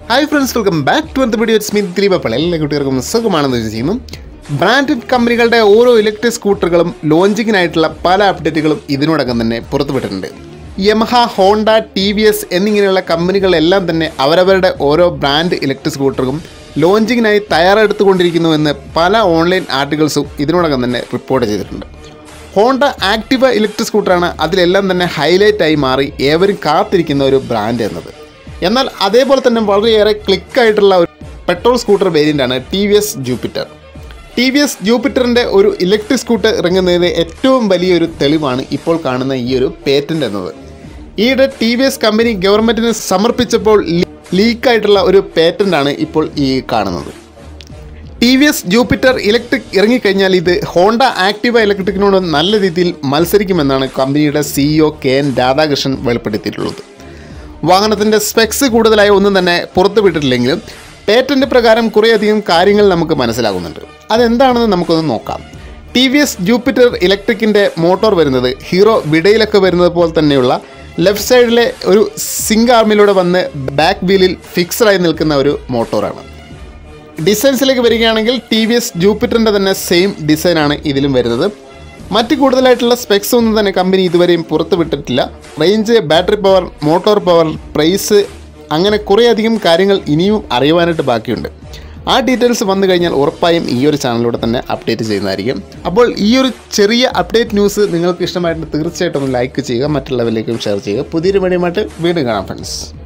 hi friends welcome back to എന്ത് video സ്മിത് ദിലീപപ്പോൾ എല്ലാ കുട്ടികൾക്കും സുഖമാണെന്ന് ചെയ്യുന്നു ബ്രാൻഡഡ് കമ്പനികളുടെ ഓരോ ഇലക്ട്രിക് സ്കൂട്ടറുകളും ലോഞ്ചിങ്ങിനായിട്ടുള്ള പല അപ്ഡേറ്റുകളും ഇതിനോടകം തന്നെ പുറത്തുവിട്ടിട്ടുണ്ട് Yamaha Honda T V S എന്നിങ്ങനെയുള്ള കമ്പനികളെല്ലാം തന്നെ അവരവരുടെ ഓരോ ബ്രാൻഡ് ഇലക്ട്രിക് സ്കൂട്ടറും ലോഞ്ചിങ്ങിനായി തയ്യാറെടുത്തുകൊണ്ടിരിക്കുന്നുവെന്ന് പല ഓൺലൈൻ ആർട്ടിക്കിൾസും ഇതിനോടകം തന്നെ റിപ്പോർട്ട് ചെയ്തിട്ടുണ്ട് ഹോണ്ട ആക്ടിവ ഇലക്ട്രിക് സ്കൂട്ടറാണ് അതിലെല്ലാം തന്നെ ഹൈലൈറ്റ് ആയി മാറി ഏവരും കാത്തിരിക്കുന്ന ഒരു ബ്രാൻഡ് എന്നത് എന്നാൽ അതേപോലെ തന്നെ വളരെയേറെ ക്ലിക്കായിട്ടുള്ള ഒരു പെട്രോൾ സ്കൂട്ടർ വേരിയൻ്റാണ് T V S Jupiter T V S ജൂപ്പിറ്ററിൻ്റെ ഒരു ഇലക്ട്രിക് സ്കൂട്ടർ ഇറങ്ങുന്നതിന് ഏറ്റവും വലിയൊരു തെളിവാണ് ഇപ്പോൾ കാണുന്ന ഈ ഒരു പേറ്റൻ്റ് എന്നത് ഈയിടെ ടി വി എസ് കമ്പനി ഗവൺമെൻറ്റിന് സമർപ്പിച്ചപ്പോൾ ലീക്കായിട്ടുള്ള ഒരു പേറ്റൻ്റാണ് ഇപ്പോൾ ഈ കാണുന്നത് T V S Jupiter electric ഇറങ്ങിക്കഴിഞ്ഞാൽ ഇത് ഹോണ്ട ആക്ടിവ ഇലക്ട്രിക്കിനോട് നല്ല രീതിയിൽ മത്സരിക്കുമെന്നാണ് കമ്പനിയുടെ സിഇഒ കെ എൻ രാധാകൃഷ്ണൻ വെളിപ്പെടുത്തിയിട്ടുള്ളത് വാഹനത്തിൻ്റെ സ്പെക്സ് കൂടുതലായി ഒന്നും തന്നെ പുറത്തുവിട്ടിട്ടില്ലെങ്കിലും പേറ്റന്റ് പ്രകാരം കുറേയധികം കാര്യങ്ങൾ നമുക്ക് മനസ്സിലാകുന്നുണ്ട് അതെന്താണെന്ന് നമുക്കൊന്ന് നോക്കാം ടി വി എസ് ജൂപ്പിറ്റർ ഇലക്ട്രിക്കിൻ്റെ മോട്ടോർ വരുന്നത് ഹീറോ വിടയിലൊക്കെ വരുന്നത് പോലെ തന്നെയുള്ള ലെഫ്റ്റ് സൈഡിലെ ഒരു സിങ്ക് ആർമിലൂടെ വന്ന് ബാക്ക് വീലിൽ ഫിക്സഡായി നിൽക്കുന്ന ഒരു മോട്ടോറാണ് ഡിസൈൻസിലേക്ക് വരികയാണെങ്കിൽ ടി വി എസ് ജൂപ്പിറ്ററിൻ്റെ തന്നെ സെയിം ഡിസൈനാണ് ഇതിലും വരുന്നത് മറ്റ് കൂടുതലായിട്ടുള്ള സ്പെക്സ് ഒന്നും തന്നെ കമ്പനി ഇതുവരെയും പുറത്തുവിട്ടിട്ടില്ല range battery power motor power price അങ്ങനെ കുറേയധികം കാര്യങ്ങൾ ഇനിയും അറിയുവാനായിട്ട് ബാക്കിയുണ്ട് ആ ഡീറ്റെയിൽസ് വന്നു കഴിഞ്ഞാൽ ഉറപ്പായും ഈ ഒരു ചാനലിലൂടെ തന്നെ അപ്ഡേറ്റ് ചെയ്യുന്നതായിരിക്കും അപ്പോൾ ഈ ഒരു ചെറിയ അപ്ഡേറ്റ് ന്യൂസ് നിങ്ങൾക്ക് ഇഷ്ടമായിട്ട് തീർച്ചയായിട്ടും ഒന്ന് ലൈക്ക് ചെയ്യുക മറ്റുള്ളവരിലേക്കും ഷെയർ ചെയ്യുക പുതിയൊരു വീഡിയോയുമായിട്ട് വീണ്ടും കാണാം ഫ്രണ്ട്സ്